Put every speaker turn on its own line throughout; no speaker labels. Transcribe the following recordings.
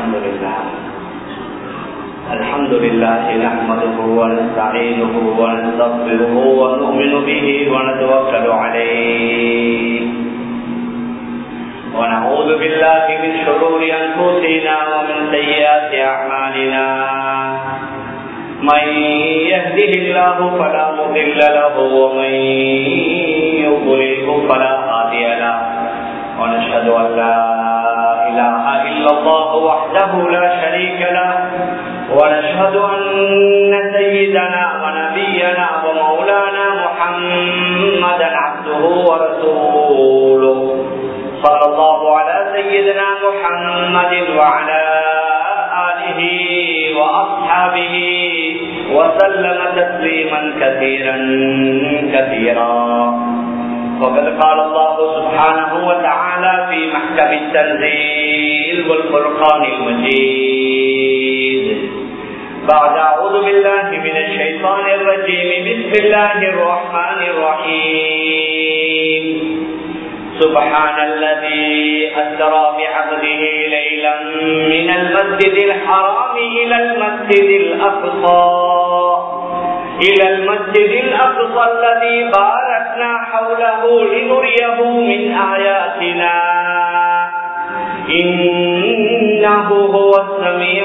الحمد لله الحمد لله نحمده ونستعينه ونستغفره ونؤمن به ونتوكل عليه ونعوذ بالله من شرور أنفسنا ومن سيئات أعمالنا من يهده الله فلا مضل له ومن يضلله فلا هادي له ونشهد أن لا إله إلا الله وحده لا شريك له ونشهد أن سيدنا ونبينا ومولانا محمدا عبده ورسوله صلى الله على سيدنا محمد وعلى آله وأصحابه وسلم تسليما كثيرا كثيرا وقد قال الله سبحانه وتعالى في محكم التنزيل والفرقان المجيد بعد أعوذ بالله من الشيطان الرجيم بسم الله الرحمن الرحيم سبحان الذي أسرى بعبده ليلا من المسجد الحرام إلى المسجد الأقصى إلى المسجد الأقصى الذي باركنا حوله لنريه من آياتنا إنه هو السميع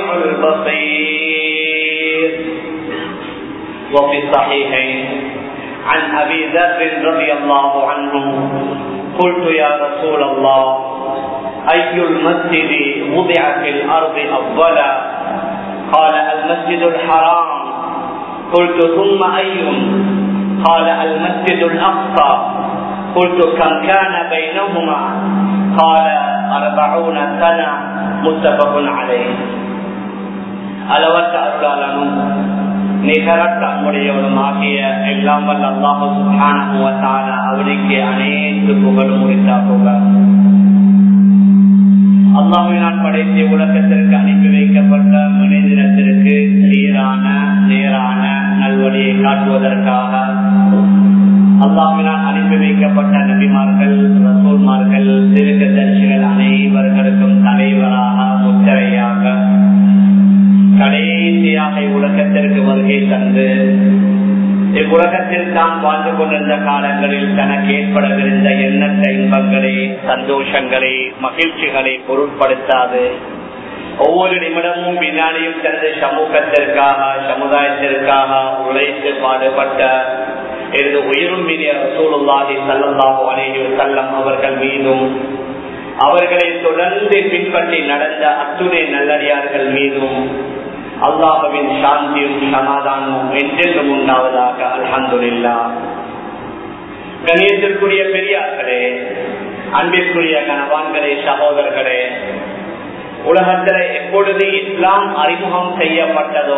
البصير وفي الصحيحين عن أبي ذر رضي الله عنه قلت يا رسول الله أي المسجد وضع في الأرض أولا قال المسجد الحرام قلت ثم أي قال المسجد الأقصى قلت كم كان بينهما قال أربعون سنة متفق عليه அளவற்ற அருளாளனும் நிகரற்ற அன்புடையவனுமாகிய எல்லாம் வல்ல அல்லாஹு சுகான அவனுக்கு அனைத்து புகழும் முடித்தாகுக அல்லாஹினால் படைத்த உலகத்திற்கு அனுப்பி வைக்கப்பட்ட மனிதனத்திற்கு சீரான நேரான நல்வழியை காட்டுவதற்காக அல்லாஹினால் அனுப்பி வைக்கப்பட்ட நபிமார்கள் ரசூல்மார்கள் திருக்கதர்சிகள் அனைவர்களுக்கும் தலைவராக முத்திரையாக கடைசியாக உலகத்திற்கு வருகை தந்து இவ்வுலகத்தில் தான் வாழ்ந்து கொண்டிருந்த காலங்களில் தனக்கு ஏற்படவிருந்த எண்ணற்ற இன்பங்களை சந்தோஷங்களை மகிழ்ச்சிகளை பொருட்படுத்தாது ஒவ்வொரு நிமிடமும் வினாடியும் தனது சமூகத்திற்காக சமுதாயத்திற்காக உழைத்து பாடுபட்ட எனது உயிரும் மீறிய சூழலாதி சல்லல்லாஹு அலைஹி செல்லம் அவர்கள் மீதும் அவர்களை தொடர்ந்து பின்பற்றி நடந்த அத்துணை நல்லடியார்கள் மீதும் அல்லாஹவின் சாந்தியும் சமாதானமும் என்றென்றும் உண்டாவதாக அல்ஹந்துல்லா கணியத்திற்குரிய பெரியார்களே அன்பிற்குரிய கணவான்களே சகோதரர்களே உலகத்தில் எப்பொழுது இஸ்லாம் அறிமுகம் செய்யப்பட்டதோ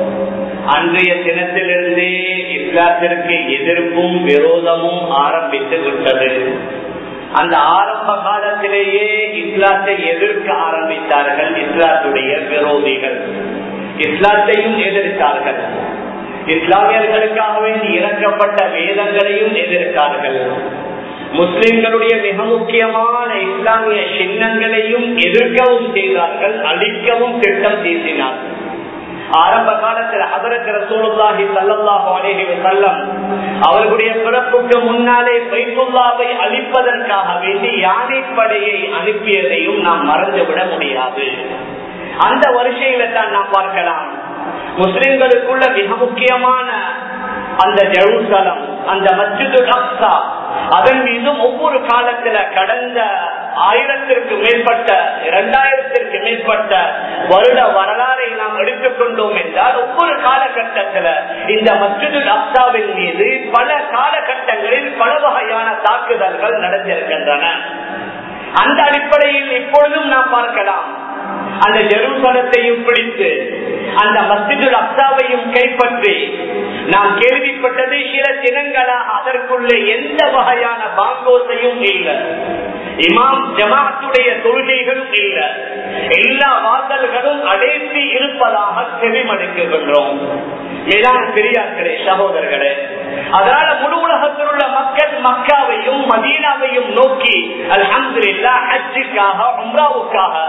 அன்றைய தினத்திலிருந்தே இஸ்லாத்திற்கு எதிர்ப்பும் விரோதமும் ஆரம்பித்து விட்டது அந்த ஆரம்ப காலத்திலேயே இஸ்லாத்தை எதிர்க்க ஆரம்பித்தார்கள் இஸ்லாத்துடைய விரோதிகள் இஸ்லாத்தையும் எதிர்த்தார்கள் இஸ்லாமியர்களுக்காக வேண்டி இறக்கப்பட்ட வேதங்களையும் எதிர்த்தார்கள் முஸ்லிம்களுடைய மிக முக்கியமான இஸ்லாமிய சின்னங்களையும் எதிர்க்கவும் செய்தார்கள் அழிக்கவும் திட்டம் தீசினார்கள் ஆரம்ப காலத்தில் அதற்கு ரசூலுல்லாஹி சல்லல்லாஹு அலைஹி வஸல்லம் அவர்களுடைய பிறப்புக்கு முன்னாலே பைத்துல்லாவை அழிப்பதற்காக வேண்டி யானைப்படையை அனுப்பியதையும் நாம் மறந்துவிட முடியாது அந்த வரிசையில தான் நாம் பார்க்கலாம் முஸ்லிம்களுக்குள்ள மிக முக்கியமான அந்த ஜெருசலம் அந்த மஸ்ஜிது அக்ஸா அதன் மீதும் ஒவ்வொரு காலத்துல கடந்த ஆயிரத்திற்கு மேற்பட்ட இரண்டாயிரத்திற்கு மேற்பட்ட வருட வரலாறை நாம் எடுத்துக்கொண்டோம் என்றால் ஒவ்வொரு காலகட்டத்துல இந்த மஸ்ஜிது அப்சாவின் மீது பல காலகட்டங்களில் பல வகையான தாக்குதல்கள் நடந்திருக்கின்றன அந்த அடிப்படையில் இப்பொழுதும் நாம் பார்க்கலாம் அந்த ஜெருசலத்தையும் பிடித்து அந்த மஸ்ஜிதுல் அப்சாவையும் கைப்பற்றி நாம் கேள்விப்பட்டது சில தினங்களாக அதற்குள்ளே எந்த வகையான பாங்கோசையும் இல்லை இமாம் ஜமாத்துடைய தொழுகைகளும் இல்லை எல்லா வாசல்களும் அடைத்து இருப்பதாக செவிமடுக்குகின்றோம் மேலான பெரியார்களே சகோதரர்களே அதனால முழு உலகத்தில் உள்ள மக்கள் மக்காவையும் மதீனாவையும் நோக்கி அல்ஹம்துலில்லாஹ் ஹஜ்ஜுக்காக உம்ராவுக்காக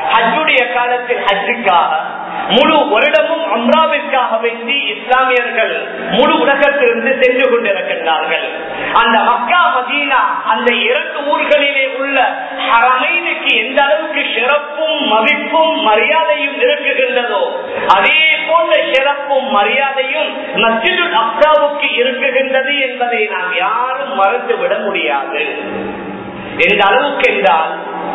ஹஜ்ஜுடைய காலத்தில் ஹஜ்ஜுக்காக முழு வருடமும் அம்ராவிற்காக வேண்டி இஸ்லாமியர்கள் முழு உலகத்திலிருந்து சென்று கொண்டிருக்கின்றார்கள் அந்த மக்கா மதீனா அந்த இரண்டு ஊர்களிலே உள்ள ஹரமைனுக்கு எந்த அளவுக்கு சிறப்பும் மதிப்பும் மரியாதையும் இருக்குகின்றதோ அதே போன்ற சிறப்பும் மரியாதையும் மஸ்ஜிதுல் அக்சாவுக்கு இருக்குகின்றது என்பதை நாம் யாரும் மறந்துவிட முடியாது எந்த அளவுக்கு என்றால்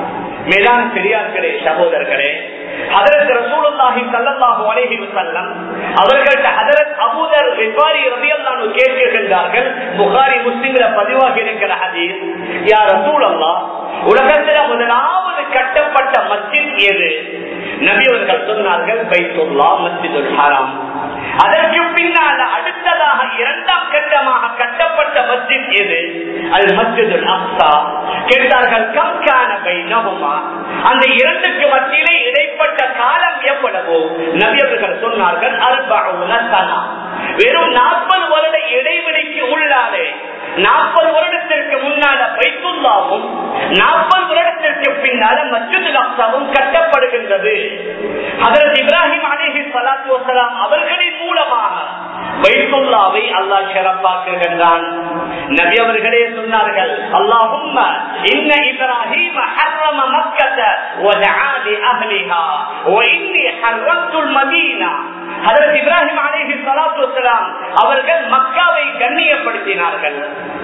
மேலான பெரியார்களே சகோதரர்களே அதற்கு ரசூலுல்லாஹி ஸல்லல்லாஹு அலைஹி வஸல்லம் அவர்கள்ட்ட ஹஜரத் அபூதர் ரிஃபாரி ரலியல்லாஹு கேட்கின்றார்கள் புகாரி முஸ்லிம்ல பதிவாகி இருக்கிற ஹதீஸ் யா ரசூலல்லாஹ் உலகத்தில் முதலாவது கட்டப்பட்ட மஸ்ஜித் எது நபி அவர்கள் சொன்னார்கள் பைத்துல்லா மஸ்ஜிதுல் ஹராம் அதற்கு பின்னால் அடுத்ததாக இரண்டாம் கட்டமாக கட்டப்பட்ட மஸ்ஜித் எது அது மஸ்ஜிதுல் அக்ஸா கேட்டார்கள் கம்கான பைனஹுமா அந்த இரண்டுக்கு மத்தியிலே இடைப்பட்ட காலம் எவ்வளவோ நபி அவர்கள் சொன்னார்கள் அல்பஉன சனா வெறும் நாற்பது வருட இடைவெளிக்கு உள்ளாலே நாற்பது வருடத்திற்கு முன்னால பைத்துல்லாவும் நாற்பது வருடத்திற்கு பின்னால மஸ்ஜிதுல் அக்ஸாவும் கட்டப்படுகின்றது அதற்கு இப்ராஹிம் அலிஹி சலாத்து வசலாம் அவர்களின் மூலமாக வைத்துல்லாவை அல்லாஹ் சிறப்பாக்குகின்றான் நபி அவர்களே சொன்னார்கள் அல்லாஹும்ம இன்ன இப்ராஹிம் ஹர்ரம மக்கத வதஆ லி அஹ்லிஹா வ இன்னி ஹர்ரத்துல் மதீனா ஹஜரத் இப்ராஹிம் அலைஹி ஸலாத்து வஸலாம் அவர்கள் மக்காவை கண்ணியப்படுத்தினார்கள்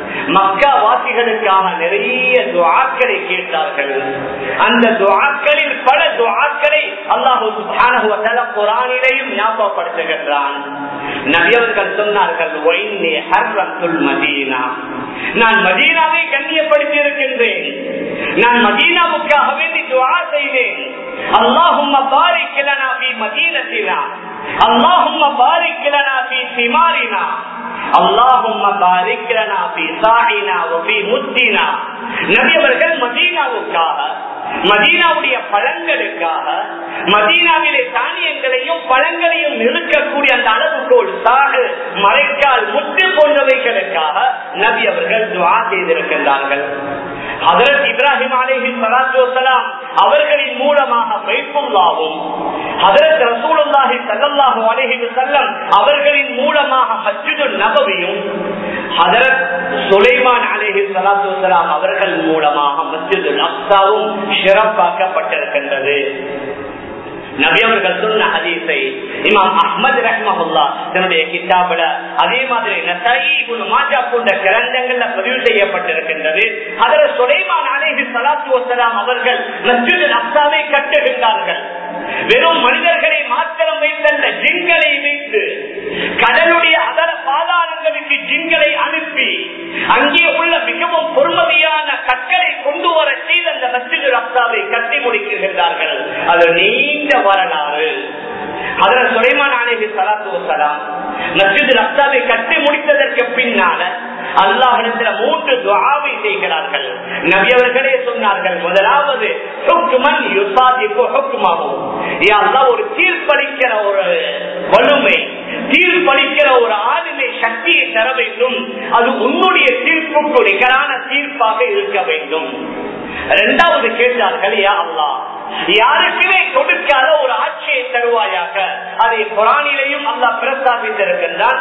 மக்கா வாசிகளுக்காக நிறைய துஆக்களை கேட்டார்கள் அந்த துஆக்களில் பல துஆக்களை அல்லாஹ் சுப்ஹானஹு வ தஆலா குர்ஆனிலேயும் ஞாபகப்படுத்துகின்றான் நபி அவர்கள் சொன்னார்கள் வைன்னி ஹர்ரத்துல் மதீனா நான் மதீனாவை கண்ணியப்படுத்தி இருக்கின்றேன் நான் மதீனாவுக்காக வேண்டி துஆ செய்தேன் اللهم بارك لنا في مدينتنا اللهم بارك لنا في ثمارنا اللهم بارك لنا في ساعنا وفي مدنا நபி அவர்கள் மதீனாவுக்காக மதீனாவுடைய பழங்களுக்காக மதீனாவிலே தானியங்களையும் பழங்களையும் இருக்கக்கூடிய அந்த அளவுகோல் சாகு மறைக்கால் முட்டு போன்றவைகளுக்காக நபி அவர்கள் துவா செய்திருக்கின்றார்கள் ஹதரத் இப்ராஹிம் அலேஹி சலாத்து வசலாம் அவர்களின் மூலமாக பைத்துல்லாவும் ஹதரத் ரசூலுல்லாஹி சல்லல்லாஹு அலைஹி வஸல்லம் அவர்களின் மூலமாக மஸ்ஜிது நபவியும் ஹதரத் சுலைமான் அலைஹி ஸலாத்து வஸலாம் அவர்கள் மூலமாக மஸ்ஜிதுல் அக்ஸாவும் சிறப்பாக்கப்பட்டிருக்கின்றது நபி அவர்கள் சொன்ன ஹதீஸை இமாம் அஹ்மது ரஹ்மஹுல்லா தன்னுடைய கிதாபுல அதே மாதிரி நசாயி இப்னு மாஜா போன்ற கிரந்தங்கள்ல பதிவு செய்யப்பட்டிருக்கின்றது அதில் சுலைமான் அலைஹி ஸலாத்து வஸலாம் அவர்கள் மஸ்ஜிதுல் அக்ஸாவை கட்டுகின்றார்கள் வெறும் மனிதர்களை மாத்திரம் வைத்தல்ல ஜிங்களை வைத்து கடலுடைய அதர பாதாளங்களுக்கு ஜிங்களை அனுப்பி அங்கே உள்ள மிகவும் பொறுமதியான கற்களை கொண்டு வர செய்து அந்த மஸ்ஜிது அப்சாவை கட்டி முடிக்கின்றார்கள் அது நீண்ட வரலாறு அதில் சுலைமான் அலேஹி சலாத்து வசலாம் மஸ்ஜிது அப்சாவை கட்டி முடித்ததற்கு பின்னால அல்லாஹிடத்துல மூன்று துவாவை செய்கிறார்கள் நபி அவர்களே சொன்னார்கள் முதலாவது ஒரு தீர்ப்பளிக்கிற ஒரு வலுமை தீர்ப்பளிக்கிற ஒரு ஆளுமை சக்தியை தர வேண்டும் அது உன்னுடைய தீர்ப்புக்கு நிகரான தீர்ப்பாக இருக்க வேண்டும் இரண்டாவது கேட்டார்கள் யா அல்லா யாருக்குமே கொடுக்காத ஒரு ஆட்சியை தருவாயாக அதை குரானிலையும் அல்லா பிரஸ்தாபித்திருக்கின்றான்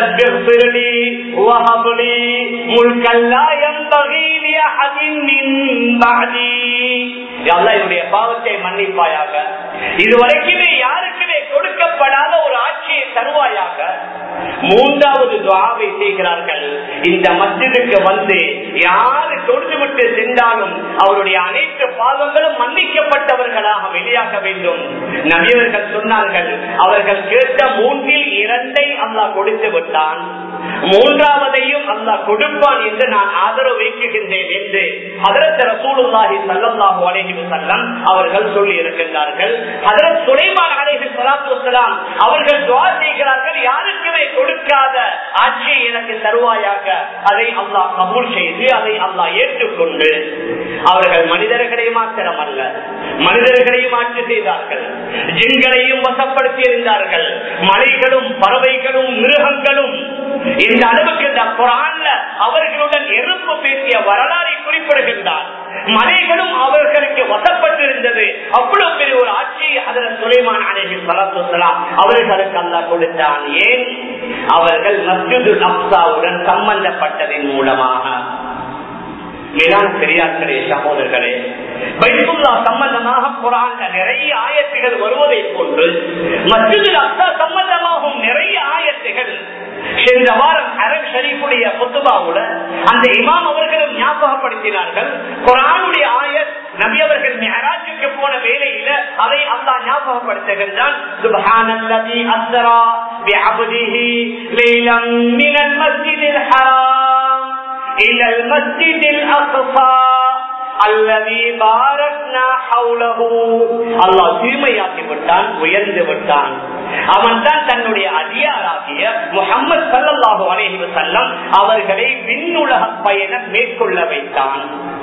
என்னுடைய பாவத்தை மன்னிப்பாயாக இதுவரைக்குமே யாருக்குமே கொடுக்கப்படாத ஒரு ஆட்சியை தருவாயாக மூன்றாவது துவாவை செய்கிறார்கள் இந்த மஸ்ஜிதுக்கு வந்து யாரு தொழுது விட்டு சென்றாலும் அவருடைய அனைத்து பாவங்களும் மன்னிக்கப்பட்டவர்களாக வெளியாக வேண்டும் நபியவர்கள் சொன்னார்கள் அவர்கள் கேட்ட மூன்றில் இரண்டை அல்லாஹ் கொடுத்து விட்டான் மூன்றாவதையும் அல்லாஹ் கொடுப்பான் என்று நான் ஆதரவு வைக்குகின்றேன் என்று அதரத் ரசூலுல்லாஹி சல்லல்லாஹு அலைஹி வஸல்லம் அவர்கள் சொல்லி இருக்கின்றார்கள் அதரத் சுலைமான் அலைஹி ஸலாத்து வஸலாம் அவர்கள் துஆ செய்கிறார்கள் யாருக்குமே கொடுக்காத ஆட்சியை எனக்கு தருவாயாக அதை அல்லாஹ் கபூல் செய்து அதை அல்லாஹ் ஏற்றுக்கொண்டு அவர்கள் மனிதர்களை மாத்திரம் அல்ல மனிதர்களையும் ஆட்சி செய்தார்கள் ஜின்களையும் வசப்படுத்தி இருந்தார்கள் மலைகளும் பறவைகளும் மிருகங்களும் இந்த அளவுக்கு இந்த குரான்ல அவர்களுடன் எறும்பு பேசிய வரலாறை குறிப்பிடுகின்றார் மலைகளும் அவர்களுக்கு வசப்பட்டிருந்தது அவ்வளவு பெரிய ஒரு ஆட்சி அதில் சுலைமான் அலைஹி சலாத்துலாம் அவர்களுக்கு அல்லா கொடுத்தான் ஏன் அவர்கள் மஸ்ஜிது அப்சாவுடன் சம்பந்தப்பட்டதன் மூலமாக மேலான பெரியார்களே சகோதரர்களே பைத்துல்லா சம்பந்தமாக குரான் நிறைய ஆயத்துகள் வருவதை போன்று மஸ்ஜிது அப்சா சம்பந்தமாகவும் நிறைய ஆயத்துகள் சென்ற வாரம் அரப் ஷரீஃபுடைய புத்துபாவுல அந்த இமாம் அவர்களும் ஞாபகப்படுத்தினார்கள் குரானுடைய ஆயத் நபி அவர்கள் மெஹராஜுக்கு போன வேலையில அதை அல்லா ஞாபகப்படுத்துகின்றான் சுபஹானல்லதி அஸ்ரா பிஅப்திஹி லைலம் மினல் மஸ்ஜிதில் ஹராம் إلى المسجد الأقصى الذي باركنا حوله அல்லாஹ் தூய்மையாக்கி விட்டான் உயர்ந்து விட்டான் அவன் தான் தன்னுடைய அதிகாராகிய முகமது சல்லாஹூ அலைஹி வஸல்லம் அவர்களை விண்ணுலக பயணம் மேற்கொள்ள வைத்தான்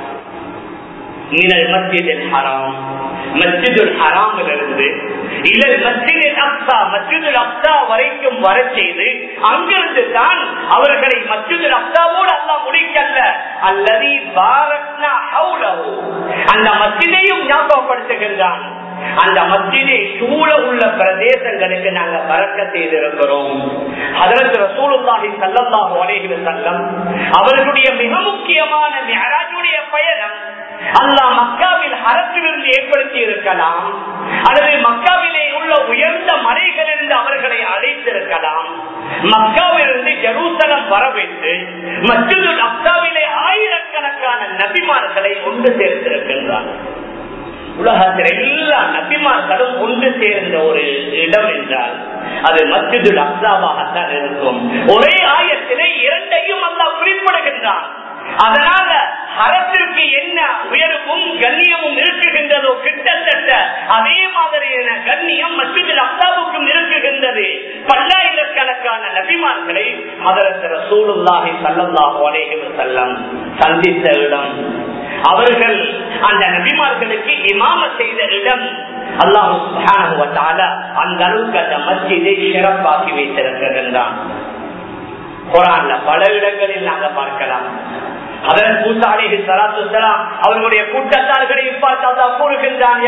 இனல் மஸ்ஜிதில் ஹராம் மஸ்ஜிதுல் ஹராமிலிருந்து இதில் மஸ்ஜிதில் அப்சா மஸ்ஜிதுல் அப்சா வரைக்கும் வர செய்து அங்கிருந்து தான் அவர்களை மஸ்ஜிதுல் அப்சாவோடு அல்லா முடிக்கல்ல அல்லது பாரத்னா ஹவுலஹு அந்த மஸ்ஜிதையும் ஞாபகப்படுத்துகின்றான் அந்த மஸ்ஜிதை சூழ உள்ள பிரதேசங்களுக்கு நாங்க பறக்க செய்திருக்கிறோம் அதற்கு ரசூலுல்லாஹி சல்லல்லாஹு அலைஹி வஸல்லம் அவர்களுடைய மிக முக்கியமான மிஹராஜுடைய பயணம் அல்லாஹ் மக்காவில் அரசிலிருந்து ஏற்படுத்தி இருக்கலாம் அல்லது மக்காவிலே உள்ள உயர்ந்த மலைகளிலிருந்து அவர்களை அழைத்திருக்கலாம் மக்காவிலிருந்து ஜெருசலம் வர வைத்து மற்றொரு அப்சாவிலே ஆயிரக்கணக்கான நபிமார்களை ஒன்று சேர்த்திருக்கின்றார் உலகத்தில் எல்லா நபிமார்களும் ஒன்று சேர்ந்த ஒரு இடம் என்றால் அது மஸ்ஜிது அப்சாவாகத்தான் இருக்கும் ஒரே ஆயத்திலே இரண்டையும் அல்லா குறிப்பிடுகின்றான் அதனால அறத்திற்கு என்ன உயர்வும் கண்ணியமும் இருக்குகின்றதோ கிட்டத்தட்ட அதே மாதிரியான கண்ணியம் மற்றதில் அப்தாவுக்கும் இருக்குகின்றது பல்லாயிரக்கணக்கான நபிமார்களை அதற்கு சூழலாகி சல்லல்லாஹு அலைஹி செல்லம் சந்தித்த இடம் அவர்கள் அந்த நபிமார்களுக்கு இமாம செய்த இடம் அல்லாஹு அந்த அளவுக்கு அந்த மஸ்ஜிதை சிறப்பாக்கி வைத்திருக்கின்றான் குரான்ல பல இடங்களில் நாங்க பார்க்கலாம் அதன் கூட்டாளி சலாத்துலாம் அவர்களுடைய கூட்டத்தார்களை பார்த்து கூறுகின்றான்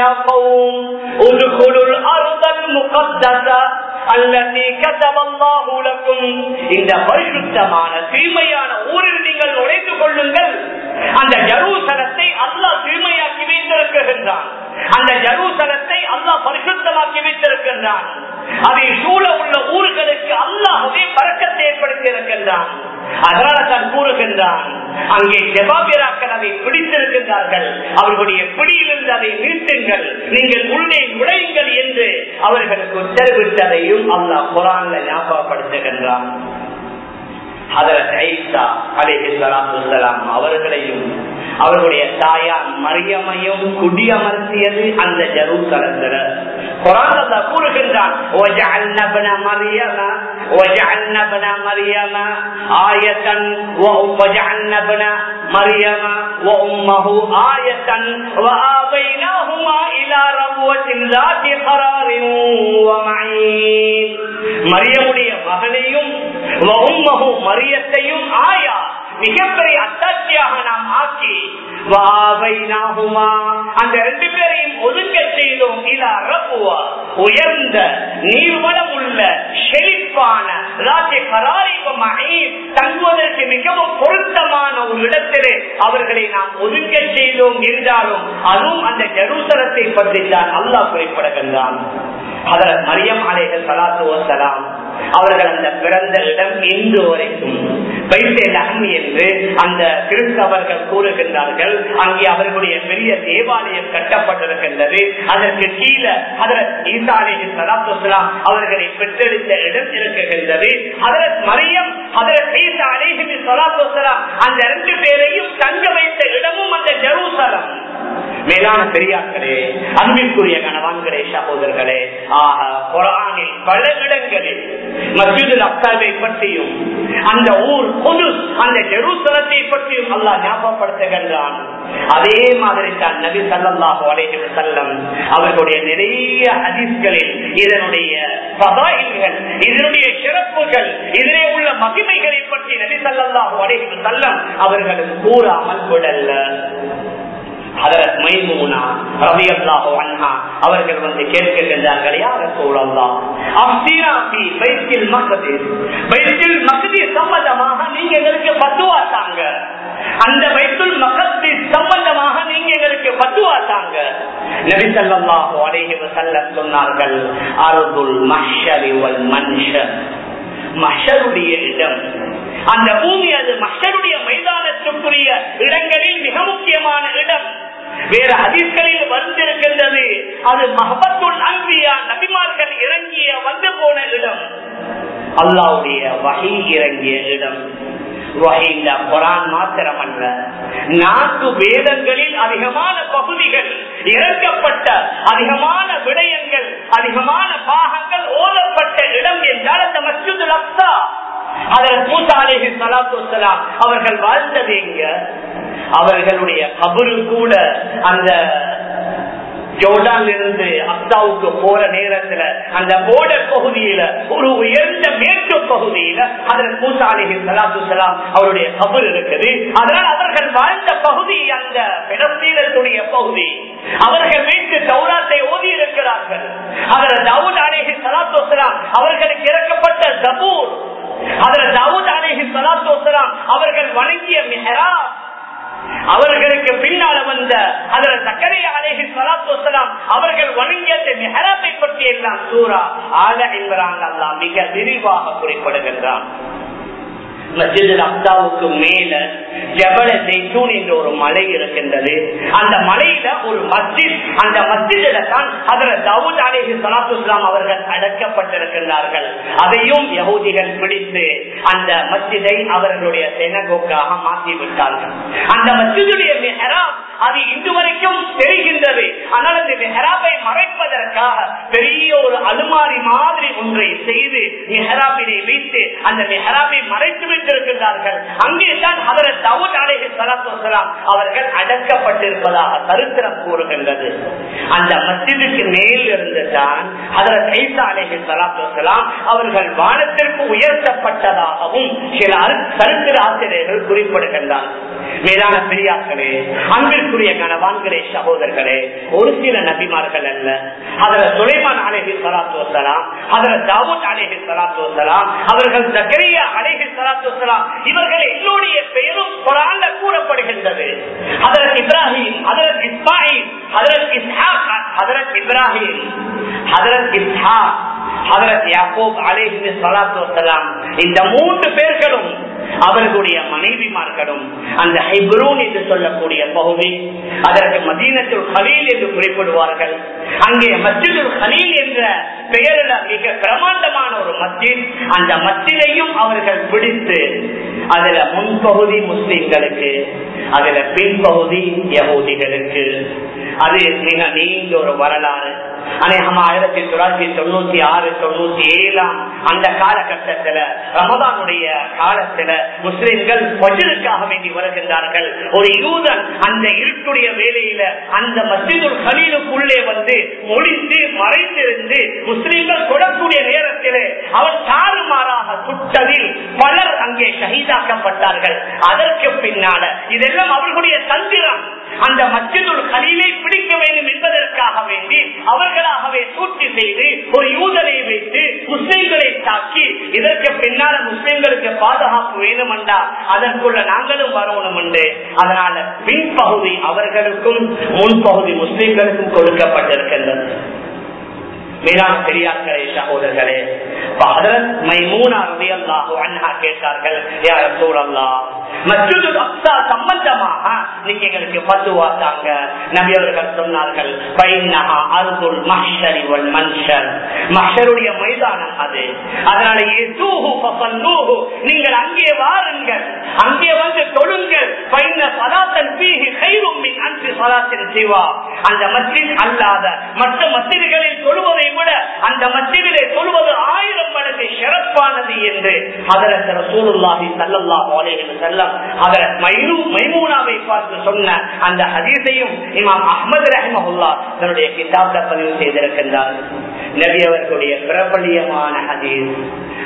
இந்த பரிசுத்தமான தூய்மையான ஊரில் நீங்கள் நுழைந்து கொள்ளுங்கள் அந்த ஜரூசலத்தை அல்லாஹ் தூய்மையாக்கி வைத்திருக்கின்றான் அந்த ஜரூசலத்தை அல்லாஹ் பரிசுத்தமாக்கி வைத்திருக்கின்றான் அதை சூழ உள்ள ஊர்களுக்கு அல்லாஹவே பறக்கத்தை ஏற்படுத்தி இருக்கின்றான் அதனால தான் கூறுகின்றான் அங்கே ஜபாபிராக்கள் அதை பிடித்திருக்கின்றார்கள் அவர்களுடைய பிடியிலிருந்து அதை மீட்டுங்கள் நீங்கள் உள்ளே நுழையுங்கள் என்று அவர்களுக்கு உத்தரவிட்டதையும் அல்லாஹ் குரான்ல ஞாபகப்படுத்துகின்றான் அவர்களையும் அவர்களுடைய தாயார் மரியமையும் குடியமர்த்தியது அந்த ஜருசலத்துல குரான் கூறுகின்றான் وجعلنا ابن مريم آية وجعلنا ابن مريم وأمه آية وآبيناهما إلى ربوة ذات قرار ومعين மரியமுடைய மகனையும் உம்மகு மரியத்தையும் ஆயா மிகப்பெரிய அத்தாட்சியாக நாம் ஆக்கி அந்த ரெண்டு பேரையும் ஒதுங்க செய்தோம் இலா ரப்புவா உயர்ந்த நீர்வளம் உள்ள செழிப்பான தங்குவதற்கு மிகவும் பொருத்தமான ஒரு இடத்திலே அவர்களை நாம் ஒதுங்க செய்தோம் என்றாலும் அதுவும் அந்த ஜெருசலத்தை பற்றி தான் அல்லாஹ் குறிப்பிடுகின்றான் அதற்கு மரியம் அலைகள் சலாத்து வசலாம் அவர்கள் அந்த பிறந்த இடம் இன்று வரைக்கும் பைசேல் அகமி என்று அந்த கிறிஸ்தவர்கள் கூறுகின்றார்கள் அங்கே அவர்களுடைய பெரிய தேவாலயம் கட்டப்பட்டிருக்கின்றது அதற்கு கீழே அதற்கு ஈசாலேஹி சலாத்துலாம் அவர்களை பெற்றெடுத்த இடம் இருக்குகின்றது அதற்கு மரியம் அதற்கு ஈசா அலேஹி சலாத்துலாம் அந்த ரெண்டு பேரையும் தங்க வைத்த இடமும் அந்த ஜெருசலம் மேலான பெரியார்களே அன்பிற்குரிய கணவான்களே சகோதரர்களே ஆக குரானில் பல இடங்களில் மசூதுல் அப்தாவை பற்றியும் அந்த ஊர் பொது அந்த ஜெருசலத்தை பற்றியும் அல்லாஹ் ஞாபகப்படுத்துகின்றான் அதே மாதிரி தான் நபி சல்லாஹு அலைஹி செல்லம் அவர்களுடைய நிறைய ஹதீஸ்களில் இதனுடைய பதாயில்கள் இதனுடைய சிறப்புகள் இதிலே உள்ள மகிமைகளை பற்றி நபி சல்லாஹு அலைஹி செல்லம் அவர்களும் கூறாமல் விடல்ல ஹதரத் மைமூனா ரலியல்லாஹு அன்ஹா அவர்கள் வந்து கேட்கின்றார்கள் யார் ரசூலல்லாஹ் அஃப்தீனா ஃபீ பைத்துல் மக்திஸ் பைத்துல் மக்திஸ் சம்பந்தமாக நீங்க எங்களுக்கு ஃபத்வா தாங்க அந்த பைத்துல் மக்திஸ் சம்பந்தமாக நீங்க எங்களுக்கு ஃபத்வா தாங்க நபி ஸல்லல்லாஹு அலைஹி வஸல்லம் சொன்னார்கள் அர்துல் மஹ்ஷரி வல் மன்ஷர் மஹருடைய இடம் அந்த பூமி அது மஹருடைய மைதானத்துக்குரிய இடங்களில் மிக முக்கியமான இடம் வேற ஹதீஸ்களில் வந்திருக்கின்றது அது மஹபத்துல் அன்பியா நபிமார்கள் இறங்கிய வந்து போன இடம் அல்லாவுடைய வகை இறங்கிய இடம் வகையில குரான் மாத்திரமல்ல நான்கு வேதங்களில் அதிகமான பகுதிகள் இறக்கப்பட்ட அதிகமான விடயங்கள் அதிகமான பாகங்கள் ஓதப்பட்ட இடம் என்றால் அந்த மஸ்ஜிதுல் அக்ஸா அதற்கு மூசா அலேஹி சலாத்து வசலாம் அவர்கள் வாழ்ந்தது எங்க அவர்களுடைய கபரு கூட அந்த ஜோர்டான் இருந்து அப்தாவுக்கு போற நேரத்துல அந்த போர்டர் பகுதியில ஒரு உயர்ந்த மேற்கு பகுதியில அதில் மூசா அலிஹி சலாத்து சலாம் அவருடைய கபர் இருக்குது அதனால் அவர்கள் வாழ்ந்த பகுதி அந்த பிடஸ்தீனத்துடைய பகுதி அவர்கள் வீட்டு தௌராத்தை ஓதி இருக்கிறார்கள் அதில் தவுத் அலிஹி சலாத்து சலாம் அவர்களுக்கு இறக்கப்பட்ட ஜபூர் அதில் தவுத் அலிஹி சலாத்து சலாம் அவர்கள் வணங்கிய மெஹராப் அவர்களுக்கு பின்னால வந்த அதில் சக்கரையா அலேஹி சலாத்து வசலாம் அவர்கள் வணங்கிய அந்த மெஹராப்பை பற்றி எல்லாம் சூரா ஆல என்பான் அல்லா மிக விரிவாக குறிப்பிடுகின்றான் மஸ்ஜித் அப்தாவுக்கு மேல ஜபல ஜெய்தூன் என்ற ஒரு மலை இருக்கின்றது அந்த மலையில ஒரு மஸ்ஜித் அந்த மஸ்ஜிதில தான் அதுல தவுத் அலேஹி சலாத்து இஸ்லாம் அவர்கள் அடக்கப்பட்டிருக்கின்றார்கள் அதையும் யகூதிகள் பிடித்து அந்த மஸ்ஜிதை அவர்களுடைய செனகோக்காக மாற்றி விட்டார்கள் அந்த மஸ்ஜிதுடைய மெஹராப் அது இன்று வரைக்கும் தெரிகின்றது ஆனால் அந்த மெஹராபை மறைப்பதற்காக பெரிய ஒரு அலுமாரி மாதிரி ஒன்றை செய்து மெஹராபினை வைத்து அந்த மெஹராபை மறைத்து வைத்திருக்கின்றார்கள் அங்கே தான் அவர் தவுத் அலேஹி சலாத்து வசலாம் அவர்கள் அடக்கப்பட்டிருப்பதாக சரித்திரம் கூறுகின்றது அந்த மஸ்ஜிதுக்கு மேல் இருந்து தான் அதில் கைசா அலேஹி சலாத்து வசலாம் அவர்கள் வானத்திற்கு உயர்த்தப்பட்டதாகவும் சில சரித்திர ஆசிரியர்கள் குறிப்பிடுகின்றார்கள் மேலான பெரியார்களே அன்பிற்குரிய கணவான்களே சகோதரர்களே ஒரு சில நபிமார்கள் அல்ல அதுல சுலைமான் அலேஹி சலாத்து வசலாம் அதுல தாவூத் அலேஹி சலாத்து வசலாம் அவர்கள் ஜக்கரியா அலேஹி சலாத்து வசலாம் இவர்கள் எல்லோருடைய பெயரும் குரான்ல கூறப்படுகின்றது அதற்கு இப்ராஹிம் அதற்கு இஸ்மாயில் அதற்கு இஸ்ஹாக் அதற்கு இப்ராஹிம் அதற்கு இஸ்ஹாக் ஹதரத் யாக்கூப் அலேஹி சலாத்து வசலாம் இந்த மூன்று பேர்களும் அவர்களுடைய மனைவிமார்களும் அந்த ஹைப்ரூன் என்று சொல்லக்கூடிய பகுதி அதற்கு மதீனத்துல் ஹலீல் என்று குறிப்பிடுவார்கள் அங்கே மஸ்ஜிதுல் ஹலீல் என்ற பெயரில் மிக பிரமாண்டமான ஒரு மஸ்ஜித் அந்த மஸ்ஜிதையும் அவர்கள் பிடித்து அதுல முன்பகுதி முஸ்லிம்களுக்கு அதுல பின்பகுதி யகூதிகளுக்கு அது மிக நீண்ட ஒரு வரலாறு அநேகமா ஆயிரத்தி தொள்ளாயிரத்தி தொண்ணூத்தி ஆறு தொண்ணூத்தி ஏழாம் அந்த காலகட்டத்துல ரமதானுடைய காலத்துல முஸ்லிம்கள் பஜருக்காக வேண்டி வருகின்றார்கள் ஒரு யூதன் அந்த இருட்டுடைய வேலையில அந்த மஸ்ஜிதுல் கலீலுக்குள்ளே வந்து ஒளிந்து மறைந்திருந்து முஸ்லிம்கள் தொடக்கூடிய நேரத்திலே அவன் தாறுமாறாக சுட்டதில் பலர் அங்கே ஷஹீதாக்கப்பட்டார்கள் அதற்கு பின்னால இதெல்லாம் அவர்களுடைய தந்திரம் அந்த மஸ்ஜிதுல் கலீலை பிடிக்க வேண்டும் என்பதற்காக வேண்டி அவர்களாகவே சூழ்ச்சி செய்து ஒரு யூதனை வைத்து முஸ்லிம்களை தாக்கி இதற்கு பின்னால முஸ்லிம்களுக்கு பாதுகாப்பு வேணும் என்றா அதற்குள்ள நாங்களும் வரணும் என்று அதனால பின்பகுதி அவர்களுக்கும் முன்பகுதி முஸ்லிம்களுக்கும் கொடுக்கப்பட்டிருக்கின்றது மேலான பெரியார்களே சகோதரர்களே கேட்டார்கள் யார சூழல்லா மற்றொரு அப்சா சம்பந்தமாக நீங்க எங்களுக்கு பத்துவா தாங்க நபியவர்கள் சொன்னார்கள் அருகுல் மஹரி மனுஷன் மஷருடைய மைதானம் அது அதனால நீங்கள் அங்கே வாருங்கள் அங்கே வந்து தொழுங்கள் அந்த மஸ்ஜித் அல்லாத மற்ற மஸ்ஜிதுகளில் தொழுவதை விட அந்த மஸ்ஜிதிலே தொழுவது ஆயிரம் மடங்கு சிறப்பானது என்று அதரத் ரசூலுல்லாஹி ஸல்லல்லாஹு அலைஹி வஸல்லம் அதரத் மைனு மைமூனாவை பார்த்து சொன்ன அந்த ஹதீஸையும் இமாம் அஹ்மது ரஹ்மஹுல்லாஹ் தன்னுடைய கிதாப்ல பதிவு செய்திருக்கின்றார் நபி அவர்களுடைய பிரபலியமான ஹதீஸ்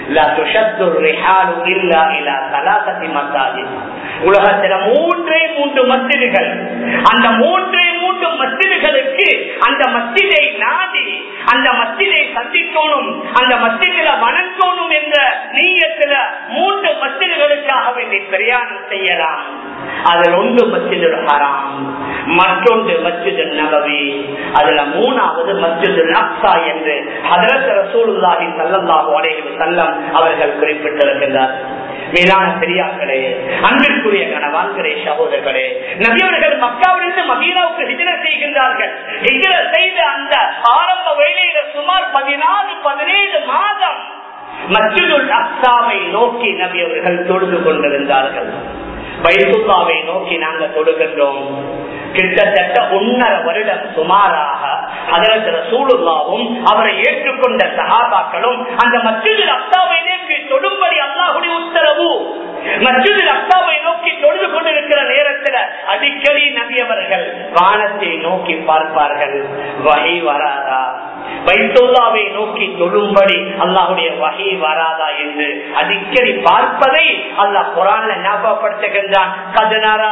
உலகத்துல மூன்றே மூன்று மஸ்ஜிதுகள் அந்த மூன்றே மூன்று மஸ்ஜிதுகளுக்கு அந்த மஸ்ஜிதை நாடி அந்த மஸ்ஜிதை சந்திக்கணும் அந்த மஸ்ஜிதில வணங்கணும் என்ற நீயத்துல மூன்று மஸ்ஜிதுகளுக்காக வேண்டி பிரயாணம் செய்யலாம் அதில் ஒன்று மஸ்ஜிது ஹராம் மற்றொன்று மஸ்ஜிது நபவி அதுல மூணாவது மஸ்ஜிது அக்சா என்று ஹதரத் ரசூலுல்லாஹி ஸல்லல்லாஹு அலைஹி வஸல்லம் அவர்கள் குறிப்பிட்டிருக்கின்றார் மேலான பெரியார்களே அன்பிற்குரிய கணவான்களே சகோதரர்களே நபியவர்கள் மக்காவிலிருந்து மதீனாவுக்கு ஹிஜர செய்கின்றார்கள் ஹிஜர செய்த அந்த ஆரம்ப வேலையில சுமார் பதினாலு பதினேழு மாதம் மஸ்ஜிதுல் அக்சாவை நோக்கி நபி அவர்கள் தொழுது கொண்டிருந்தார்கள் பைசுல்லாவை நோக்கி நாங்கள் தொடுகின்றோம் கிட்டத்தட்ட ஒன்னரை வருடம் சுமாராக அதற்கு சூழலாவும் அவரை ஏற்றுக்கொண்ட சகாபாக்களும் அந்த மற்றொரு அத்தாவை நோக்கி தொடும்படி அல்லாஹுடைய உத்தரவு மற்றொரு அத்தாவை நோக்கி தொழுது கொண்டிருக்கிற நேரத்தில் அடிக்கடி நபியவர்கள் வானத்தை நோக்கி பார்ப்பார்கள் வகை வராதா பைத்துல்லாவை நோக்கி தொழும்படி அல்லாஹுடைய வகை வராதா என்று அடிக்கடி பார்ப்பதை அல்லாஹ் குரான்ல ஞாபகப்படுத்துகின்றான் கதனரா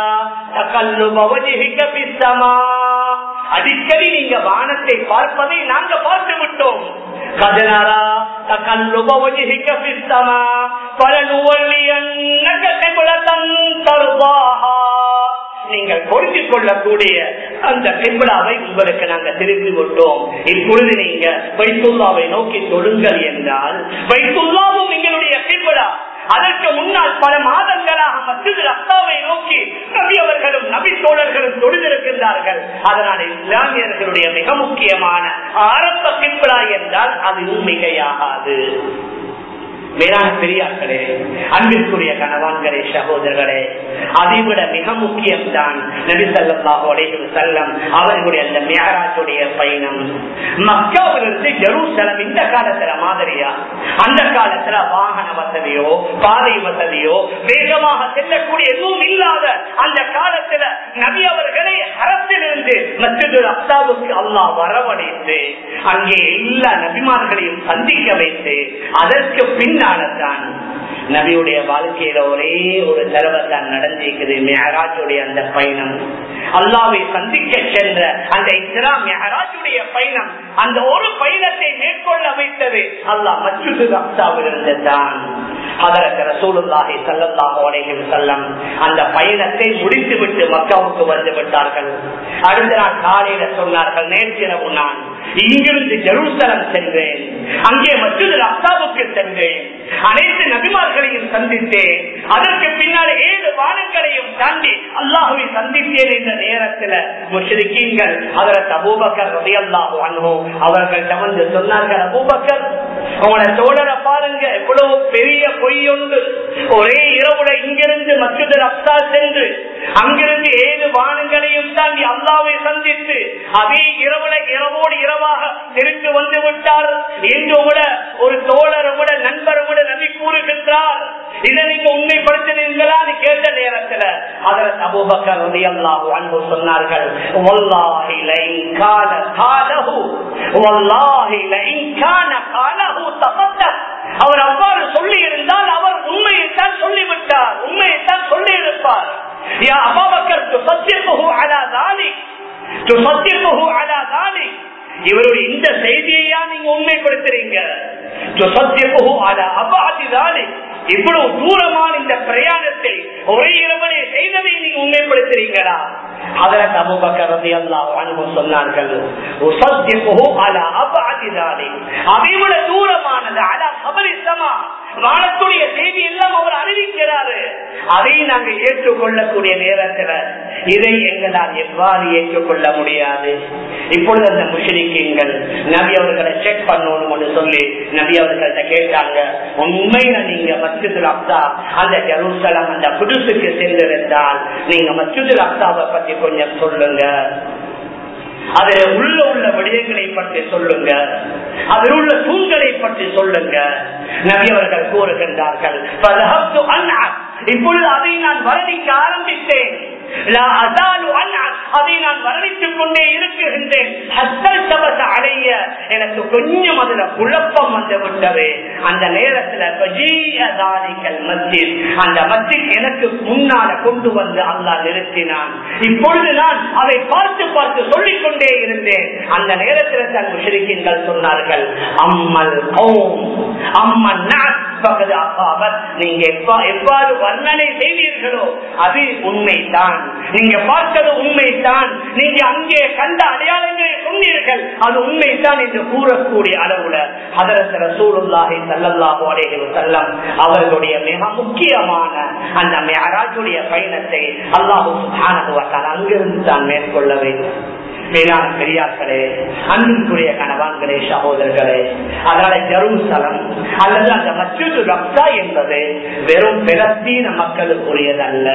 அடிக்கடி நீங்க வானத்தை பார்ப்பதை நாங்க பார்த்து விட்டோம் கதனரா தகல்லுபவஜிஹிக பிஸ்தமா பலனுவல்லியன்னக கிப்லதன் தர்வாஹா நீங்கள் பொருத்திக் கொள்ளக்கூடிய அந்த கிபிளாவை உங்களுக்கு நாங்க திருப்பி விட்டோம் இப்பொழுது நீங்க வைத்துல்லாவை நோக்கி தொழுங்கள் என்றால் வைத்துல்லாவும் எங்களுடைய கிபிளா அதற்கு முன்னால் பல மாதங்களாக மத்திய ரத்தாவை நோக்கி நபி அவர்களும் நபி தோழர்களும் தொழுதிருக்கின்றார்கள் அதனால் இஸ்லாமியர்களுடைய மிக முக்கியமான ஆரம்ப கிப்ரா என்றால் அதுவும் மிகையாகாது மேலான பெரியார்களே அன்பிற்குரிய கணவான்களே சகோதரர்களே அதைவிட மிக முக்கியம் தான் நபிசல்லாஹு அலைஹி செல்லம் அவர்களுடைய அந்த மேராஜுடைய பயணம் மக்காவிலிருந்து ஜெருசலம் இந்த காலத்துல மாதிரியா அந்த காலத்துல வாகன வசதியோ பாதை வசதியோ வேகமாக செல்லக்கூடிய எதுவும் இல்லாத அந்த காலத்துல நபி அவர்களை அரசிலிருந்து மற்றொரு அப்தாவுக்கு அல்லாஹ் வரவழைத்து அங்கே எல்லா நபிமார்களையும் சந்திக்க வைத்து அதற்கு பின்னால்தான் நபியுடைய வாழ்க்கையில ஒரே ஒரு தடவை தான் நடந்திருக்குது மெஹராஜுடைய அந்த பயணம் அல்லாவை சந்திக்க சென்ற அந்த இஸ்ரா மெஹராஜுடைய பயணம் அந்த ஒரு பயணத்தை மேற்கொள்ள வைத்தது அல்லாஹ் மற்றொரு அப்தாவில் இருந்து தான் அதற்கு ரசூலுல்லாஹி சல்லல்லாஹு அலைஹி வஸல்லம் அந்த பயணத்தை முடித்துவிட்டு மக்காவுக்கு வந்து விட்டார்கள் அடுத்த நாள் காலையில சொன்னார்கள் நேற்றிரவு நான் இங்கிருந்து ஜெருசலம் சென்றேன் அங்கே மற்றொரு அப்தாவுக்கு சென்றேன் அனைத்து நபிமார்களையும் சந்தித்தேன் அதற்கு பின்னால் ஏழு வானங்களையும் தாண்டி அல்லாஹுவை சந்தித்தேன் என்ற நேரத்தில் முஷ்ரிக்கீங்கள் அதற்கு அபூபக்கர் ரவி அல்லாஹு அன்போ அவர்கள் வந்து சொன்னார்கள் அபூபக்கர் உங்களோட தோழரை பாருங்க எவ்வளவு பெரிய பொய்யொன்று ஒரே இரவுல இங்கிருந்து மற்றொரு அப்சா சென்று அங்கிருந்து ஏழு வானங்களையும் தாண்டி அல்லாவை சந்தித்து அதே இரவுல இரவோடு இரவாக திரும்பி வந்து விட்டார் என்று கூட ஒரு தோழர் கூட நண்பர் கூட நபி கூறுகின்றார் இதை நீங்க உண்மைப்படுத்தினீங்களா கேட்ட நேரத்துல அதில் அபூபக்கர் ரலியல்லாஹு அன்ஹு சொன்னார்கள் வல்லாஹி லைன் கான காலஹு வல்லாஹி லைன் கான காலஹு தஃபத்தஹ் அவர் அவ்வாறு சொல்லி இருந்தால் அவர் உண்மையைத்தான் சொல்லிவிட்டார் உண்மையைத்தான் சொல்லி இருப்பார் யா அபாபக்கர் துசத்தியமுகு அலா தாலி துசத்தியமுகு அலா தாலி இவருடைய இந்த செய்தியையா நீங்க உண்மைப்படுத்துறீங்க துசத்தியமுகு அலா அபாதி தாலி இவ்வளவு தூரமான இந்த பிரயாணத்தை ஒரே இரவலே செய்ததை நீங்க உண்மைப்படுத்துறீங்களா அதற்கு அபுபக்கர் ரலியல்லாஹு அன்ஹு சொன்னார்கள் உஸத்திஹு அலா அபஅதி தாலிக் அதைவிட தூரமானது அலா கபரி சமா வானத்துடைய செய்தி எல்லாம் அவர் அறிவிக்கிறாரு அதை நாங்கள் ஏற்றுக்கொள்ளக்கூடிய நேரத்தில் இதை எங்களால் எவ்வாறு ஏற்றுக்கொள்ள முடியாது இப்பொழுது அந்த முஷரிக்கீங்கள் நபி அவர்களை செக் பண்ணணும் என்று சொல்லி நபி அவர்கள்ட்ட கேட்டாங்க உண்மையில நீங்க மஸ்ஜிதுல் அப்தா அந்த ஜெருசலம் அந்த புதுசுக்கு சென்றிருந்தால் நீங்க மஸ்ஜிதுல் அப்தாவை பத்தி கொஞ்சம் சொல்லுங்க அதில் உள்ள உள்ள விடயங்களை பற்றி சொல்லுங்க அதில் உள்ள தூண்களை பற்றி சொல்லுங்க நபி அவர்கள் கூறுகின்றார்கள் இப்பொழுது அதை நான் வர்ணிக்க ஆரம்பித்தேன் அதை நான் வர்ணித்துக் கொண்டே இருக்குகின்றேன் ஹஸ்தல் தபச அடைய எனக்கு கொஞ்சம் அதுல குழப்பம் வந்து விட்டது அந்த நேரத்துல பஜீயதாரிகள் மத்தியில் அந்த மத்தியில் எனக்கு முன்னால கொண்டு வந்து அல்லாஹ் நிறுத்தினான் இப்பொழுது நான் அதை பார்த்து பார்த்து சொல்லிக் கொண்டே இருந்தேன் அந்த நேரத்தில் தன் முஷரிக்கின்கள் சொன்னார்கள் அம்மல் ஓம் அம்மன் நீங்க எவ்வாறு வர்ணனை செய்வீர்களோ அது உண்மைதான் நீங்க பார்த்தது உண்மைதான் நீங்க அங்கே கண்ட அடையாளங்களை சொன்னீர்கள் அது உண்மைதான் என்று கூறக்கூடிய அளவுல அதரச ரசூலுல்லாஹி ஸல்லல்லாஹு அலைஹி வஸல்லம் அவர்களுடைய மிக முக்கியமான அந்த மேராஜுடைய பயணத்தை அல்லாஹு சுப்ஹானஹு வ தஆலா அங்கிருந்து தான் மேற்கொள்ள வேண்டும் மேலான பெரியார்களே அன்பிற்குரிய கணவான்களே சகோதரர்களே அதனால ஜெருசலம் அல்லது அந்த மற்றொரு ரப்சா என்பது வெறும் பெலஸ்தீன மக்களுக்குரியதல்ல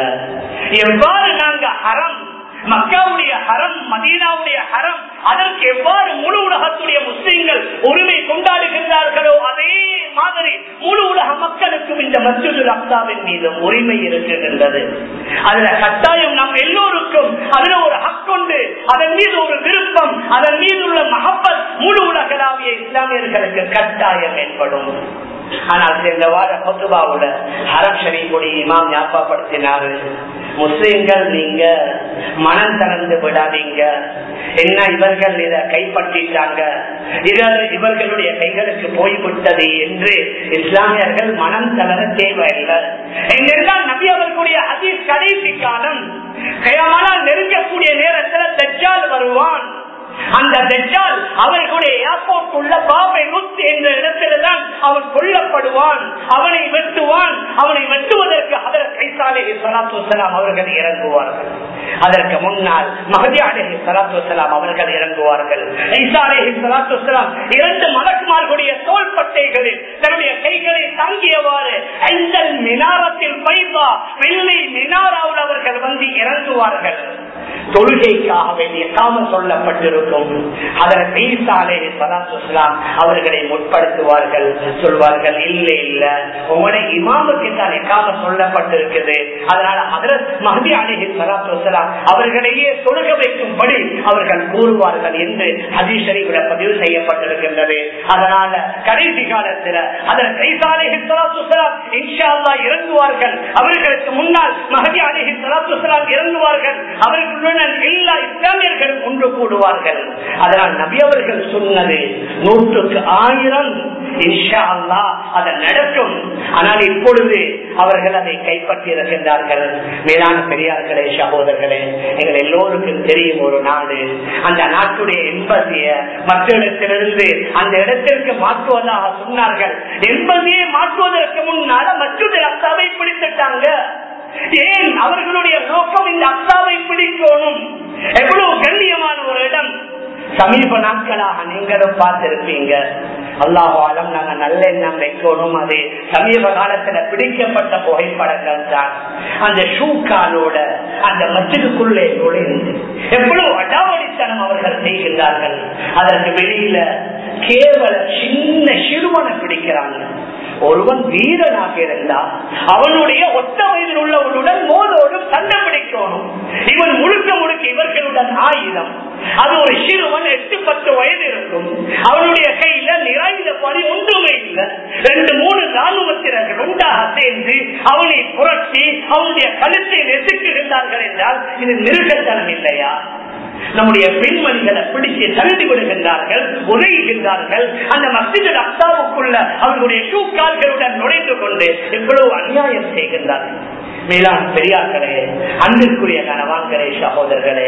எவ்வாறு நாங்க அறம் மக்காவுடைய ஹரம் மதீனாவுடைய ஹரம் அதற்கு எவ்வாறு முழு உலகத்துடைய முஸ்லிம்கள் உரிமை கொண்டாடுகின்றார்களோ அதே மாதிரி முழு உலக மக்களுக்கும் இந்த மசூது அப்தாவின் மீது உரிமை இருக்கின்றது அதுல கட்டாயம் நம் எல்லோருக்கும் அதுல ஒரு ஹக்கொண்டு அதன் மீது ஒரு விருப்பம் அதன் மீது உள்ள மகப்பத் முழு உலகளாவிய இஸ்லாமியர்களுக்கு கட்டாயம் ஏற்படும் ஆனால் சென்ற வார பொதுவாவுல ஹரம் ஷரீஃபுடைய இமாம் ஞாபகப்படுத்தினாரு முஸ்லிம்கள் நீங்க மனம் திறந்து விடாதீங்க என்ன இவர்கள் இத கைப்பற்றிட்டாங்க இவர்களுடைய கைகளுக்கு போய்விட்டது என்று இஸ்லாமியர்கள் மனம் தளர தேவையில்லை என்றால் நபி அவர்களுடைய அதி கடைசி காலம் கயமானால் நெருங்கக்கூடிய நேரத்தில் தஜ்ஜால் வருவான் அந்த தெஜால் அவர்களுடைய ஏர்போர்ட் உள்ள பாபை நுத் என்ற இடத்தில்தான் அவன் கொல்லப்படுவான் அவனை வெட்டுவான் அவனை வெட்டுவதற்கு அதர் கைசாலே சலாத்து வலாம் அவர்கள் இறங்குவார்கள் அதற்கு முன்னால் மகதி அலேஹி சலாத்து வலாம் அவர்கள் இறங்குவார்கள் ஐசாலேஹி சலாத்து வலாம் இரண்டு மலக்குமார்களுடைய தோள்பட்டைகளில் தன்னுடைய கைகளை தங்கியவாறு அந்த மினாரத்தில் பைபா வெள்ளை மினாராவில் அவர்கள் வந்து இறங்குவார்கள் தொழுகைக்காக வேண்டிய காம சொல்லப்பட்டிருக்கும் அதற்கு ஈசாலே சலாத்துலாம் அவர்களை முற்படுத்துவார்கள் சொல்வார்கள் இல்லை இல்ல உங்களுடைய இமாமுக்கு தான் எக்காம சொல்லப்பட்டிருக்குது அதனால அதரத் மஹதி அலிஹி சலாத்துலாம் அவர்களையே தொழுக வைக்கும்படி அவர்கள் கூறுவார்கள் என்று ஹதீஷரிவிட பதிவு செய்யப்பட்டிருக்கின்றது அதனால கடைசி காலத்தில் அதற்கு ஈசாலேஹி சலாத்துலாம் இன்ஷா அல்லா இறங்குவார்கள் அவர்களுக்கு முன்னால் மஹதி அலிஹி சலாத்துலாம் இறங்குவார்கள் அவர்களுடன் எல்லா இஸ்லாமியர்களும் ஒன்று கூடுவார்கள் அதனால் நபி அவர்கள் சொன்னது நூற்றுக்கு ஆயிரம் இன்ஷா அல்லா அது நடக்கும் ஆனால் இப்பொழுது அவர்கள் அதை கைப்பற்றி இருக்கின்றார்கள் மேலான பெரியார்களே சகோதரர்களே எங்கள் எல்லோருக்கும் தெரியும் ஒரு நாடு அந்த நாட்டுடைய எம்பசிய மற்ற இடத்திலிருந்து அந்த இடத்திற்கு மாற்றுவதாக சொன்னார்கள் எம்பசியை மாற்றுவதற்கு முன்னால மற்றொரு ரத்தாவை பிடித்துட்டாங்க ஏன் அவர்களுடைய நோக்கம் இந்த அக்காவை பிடிக்கணும் எவ்வளவு கண்ணியமான ஒரு இடம் சமீப நாட்களாக நீங்களும் பார்த்திருப்பீங்க அல்லாஹாலம் நாங்க நல்ல எண்ணம் வைக்கணும் அது சமீப காலத்துல பிடிக்கப்பட்ட புகைப்படங்கள் தான் அந்த ஷூக்காலோட அந்த மச்சிலுக்குள்ளே நுழைந்து எவ்வளவு அடாவடித்தனம் அவர்கள் செய்கின்றார்கள் அதற்கு வெளியில கேவல சின்ன சிறுவனை பிடிக்கிறாங்க ஒருவன் வீரனாக இருந்தா அவனுடைய ஒத்த வயதில் உள்ளவனுடன் மோதோடும் சண்டை பிடிக்கணும் இவன் முழுக்க முழுக்க இவர்களுடன் ஆயுதம் அது ஒரு சிறுவன் எட்டு பத்து வயது இருக்கும் அவனுடைய கையில நிறைந்த பணி ஒன்றுமே இல்லை ரெண்டு மூணு ராணுவத்தினர்கள் ஒன்றாக சேர்ந்து அவனை புரட்சி அவனுடைய கழுத்தை நெசுக்குகின்றார்கள் என்றால் இது மிருகத்தனம் இல்லையா நம்முடைய பெண்மணிகளை பிடிச்சு தள்ளி விடுகின்றார்கள் உதவுகின்றார்கள் அந்த மசித அப்தாவுக்குள்ள அவர்களுடைய ஷூ கால்களுடன் நுழைந்து கொண்டு எவ்வளவு அநியாயம் செய்கின்றார்கள் மேலாண் பெரியார்களே அன்பிற்குரிய கணவான்களே சகோதரர்களே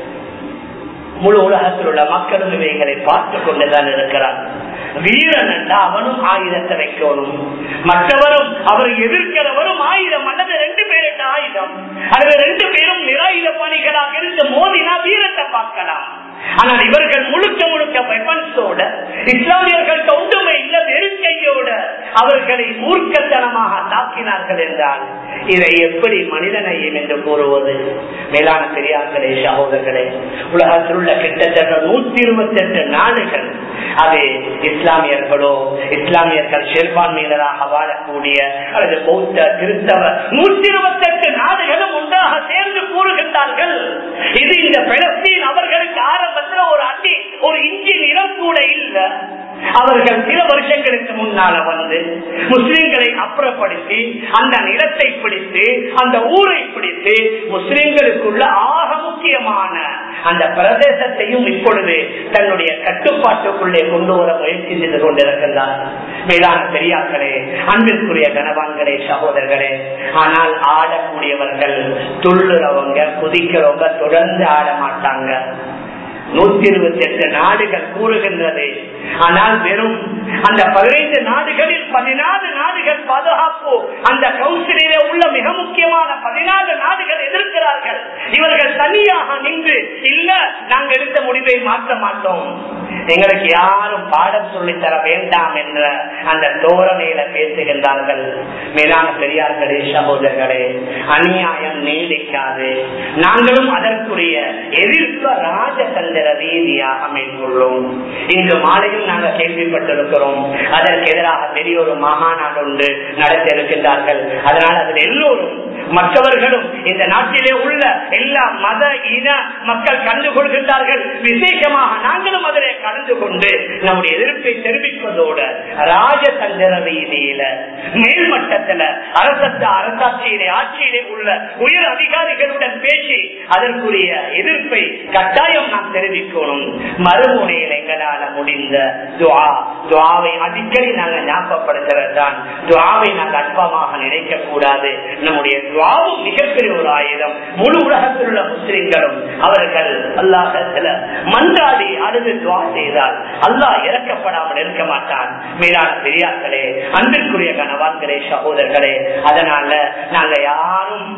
முழு உலகத்தில் உள்ள மக்களும் இவைகளை பார்த்து கொண்டுதான் இருக்கிறார் வீரன் என்றா அவனும் ஆயுதத்தை வைக்கணும் மற்றவரும் அவர் எதிர்க்கிறவரும் ஆயுதம் அல்லது ரெண்டு பேருக்கு ஆயுதம் அல்லது ரெண்டு பேரும் நிராயுத பணிகளாக இருந்து மோதினா வீரத்தை பார்க்கலாம் ஆனால் இவர்கள் முழுக்க முழுக்க வெப்பன்ஸோட இஸ்லாமியர்கள் ஒன்றுமே இல்ல வெறுக்கையோட அவர்களை மூர்க்கத்தனமாக தாக்கினார்கள் என்றால் இதை எப்படி மனிதனையும் என்று கூறுவது மேலான பெரியார்களே சகோதரர்களே உலகத்தில் உள்ள கிட்டத்தட்ட நூத்தி இருபத்தி எட்டு நாடுகள் அது இஸ்லாமியர்களோ இஸ்லாமியர்கள் சிறுபான்மையினராக வாழக்கூடிய அல்லது பௌத்த கிறிஸ்தவ நூத்தி இருபத்தி எட்டு நாடுகளும் ஒன்றாக சேர்ந்து கூறுகின்றார்கள் இது இந்த பெலஸ்தீன் அவர்களுக்கு ஆரம்பத்துல ஒரு அடி ஒரு இஞ்சி நிலம் கூட இல்ல அவர்கள் சில வருஷங்களுக்கு முன்னால வந்து முஸ்லிம்களை அப்புறப்படுத்தி அந்த நிலத்தை பிடித்து அந்த ஊரை பிடித்து முஸ்லிம்களுக்குள்ள ஆக முக்கியமான அந்த பிரதேசத்தையும் இப்பொழுது தன்னுடைய கட்டுப்பாட்டுக்குள்ளே கொண்டு வர முயற்சி செய்து கொண்டிருக்கின்றார் மேலான பெரியார்களே அன்பிற்குரிய கனவான்களே சகோதரர்களே ஆனால் ஆடக்கூடியவர்கள் துள்ளுறவங்க குதிக்கிறவங்க தொடர்ந்து ஆட மாட்டாங்க நூத்தி இருபத்தி எட்டு நாடுகள் கூறுகின்றது ஆனால் வெறும் அந்த பதினைந்து நாடுகளில் பதினாலு நாடுகள் பாதுகாப்பு அந்த கவுன்சிலே உள்ள மிக முக்கியமான பதினாலு நாடுகள் எதிர்க்கிறார்கள் இவர்கள் தனியாக நின்று இல்ல நாங்க எடுத்த முடிவை மாற்ற மாட்டோம் எங்களுக்கு யாரும் பாடம் சொல்லித் தர வேண்டாம் என்ற அந்த தோரணையில பேசுகின்றார்கள் மேலான பெரியார்களே சகோதரர்களே அநியாயம் நீடிக்காது நாங்களும் அதற்குரிய எதிர்ப்பு ராஜதந்திர ரீதியாக மேற்கொள்ளோம் இன்று மாலையும் நாங்கள் கேள்விப்பட்டிருக்கிறோம் அதற்கு எதிராக பெரிய ஒரு மகாநாடு ஒன்று நடத்த இருக்கின்றார்கள் அதனால் அதில் எல்லோரும் மற்றவர்களும் இந்த நாட்டிலே உள்ள எல்லா மத இன மக்கள் கண்டு கொள்கின்றார்கள் விசேஷமாக நாங்களும் அதிலே கலந்து கொண்டு நம்முடைய எதிர்ப்பை தெரிவிப்பதோடு ராஜதந்திர ரீதியில மேல்மட்டத்துல அரசத்த அரசாட்சியிலே ஆட்சியிலே உள்ள உயர் அதிகாரிகளுடன் பேசி அதற்குரிய எதிர்ப்பை கட்டாயம் நாம் தெரிவிக்கணும் மறுமுனையில் எங்களால முடிந்த துவா துவாவை அடிக்கடி நாங்கள் ஞாபகப்படுத்துறதுதான் துவாவை நாங்கள் அற்பமாக நினைக்க கூடாது நம்முடைய துவாவும் மிகப்பெரிய ஒரு ஆயுதம் முழு உலகத்தில் உள்ள முஸ்லிம்களும் அவர்கள் அல்லாஹத்துல மன்றாடி அழுது துவா செய்தால் அல்லாஹ் இறக்கப்படாமல் இருக்க மாட்டான் மேலான பெரியார்களே அன்பிற்குரிய கணவான்களே சகோதரர்களே அதனால நாங்க யாரும்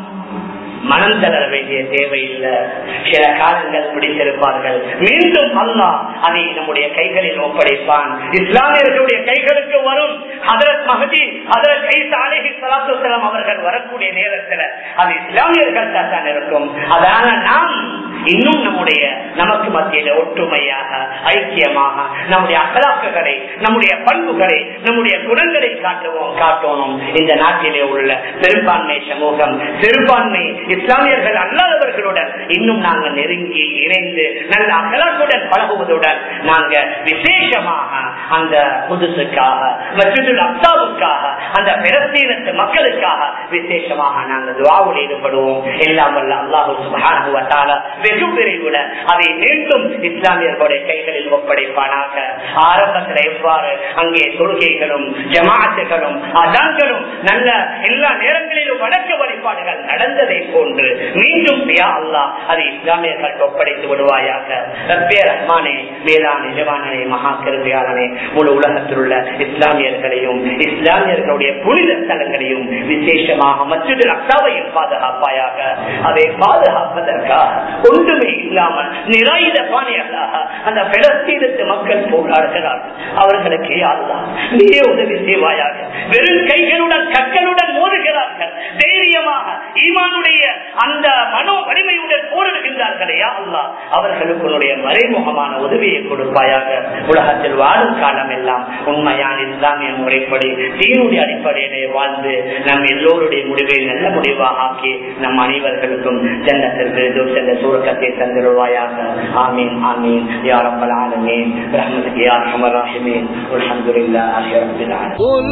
மனம் தளர வேண்டிய தேவையில்லை சில காலங்கள் பிடித்திருப்பார்கள் மீண்டும் அல்லாஹ் அதை நம்முடைய கைகளில் ஒப்படைப்பான் இஸ்லாமியர்களுடைய கைகளுக்கு வரும் ஹதரத் மஹதி ஹதரத் ஐசா அலேஹி சலாத்து அவர்கள் வரக்கூடிய நேரத்தில் அது இஸ்லாமியர்கள் தான் இருக்கும் அதனால நாம் இன்னும் நம்முடைய நமக்கு மத்தியில ஒற்றுமையாக ஐக்கியமாக நம்முடைய அகலாக்குகளை நம்முடைய பண்புகளை நம்முடைய குணங்களை காட்டுவோம் காட்டணும் இந்த நாட்டிலே உள்ள பெரும்பான்மை சமூகம் பெரும்பான்மை இஸ்லாமியர்கள் அல்லாதவர்களுடன் இன்னும் நாங்கள் நெருங்கி இணைந்து நல்ல அகலாக்குடன் பழகுவதுடன் நாங்க விசேஷமாக அந்த புதுசுக்காக மற்றொரு அப்தாவுக்காக அந்த பிரஸ்தீனத்து மக்களுக்காக விசேஷமாக நாங்கள் துவாவில் ஈடுபடுவோம் எல்லாம் வல்ல அல்லாஹு சுபஹானுவத்தால வெகு விரைவுல அதை மீண்டும் இஸ்லாமியர்களுடைய கைகளில் ஒப்படைப்பானாக ஆரம்பத்தில் எவ்வாறு அங்கே தொழுகைகளும் ஜமாத்துகளும் அதான்களும் நல்ல எல்லா நேரங்களிலும் வணக்க வழிபாடுகள் நடந்ததை போன்று மீண்டும் அல்லா அதை இஸ்லாமியர்கள் ஒப்படைத்து விடுவாயாக ரப்பே ரஹ்மானே வேளாண் நிஜவானே மகா கருமையாளனே முழு உலகத்தில் உள்ள இஸ்லாமியர்களையும் இஸ்லாமியர்களுடைய புனித ஸ்தலங்களையும் விசேஷமாக மற்றொரு அக்காவையும் பாதுகாப்பாயாக அதை பாதுகாப்பதற்காக ஒன்றுமே இல்லாமல் நிராயுத பாணியர்களாக அந்த பிளஸ்தீனத்து மக்கள் போராடுகிறார்கள் அவர்களுக்கு யாருதான் நீயே உதவி செய்வாயாக வெறும் கைகளுடன் கற்களுடன் மோதுகிறார்கள் தைரியமாக ஈமானுடைய அந்த மனோ வலிமையுடன் போரிடுகின்றார்களே அல்லா அவர்களுக்கு உன்னுடைய மறைமுகமான உதவியை கொடுப்பாயாக உலகத்தில் வாழும் காலம் எல்லாம் உண்மையான இஸ்லாமிய முறைப்படி தீனுடைய அடிப்படையிலே வாழ்ந்து நம் எல்லோருடைய முடிவை நல்ல முடிவாக ஆக்கி நம் அனைவர்களுக்கும் ஜன்னத்திற்கு சென்ற சூரக்கத்தை தந்திருவாயாக ஆமீன் ஆமீன் يا رب العالمين برحمتك يا ارحم الراحمين والحمد لله رب العالمين
قل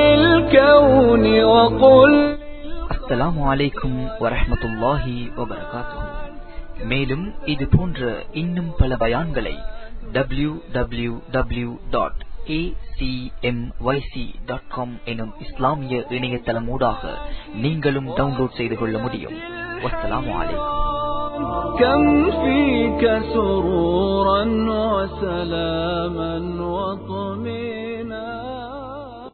للكون وقل
அஸ்ஸலாமு அலைக்கும் வரஹ்மத்துல்லாஹி வபரகாத்துஹு மேலும் இது போன்ற இன்னும் பல பயான்களை டபிள்யூ டபிள்யூ டபிள்யூ டாட் எனும் இஸ்லாமிய இணையதளமூடாக நீங்களும் டவுன்லோட் செய்து கொள்ள முடியும் வஸ்ஸலாமு அலைக்கும்
كم فيك سرورا وسلاما وطمئنا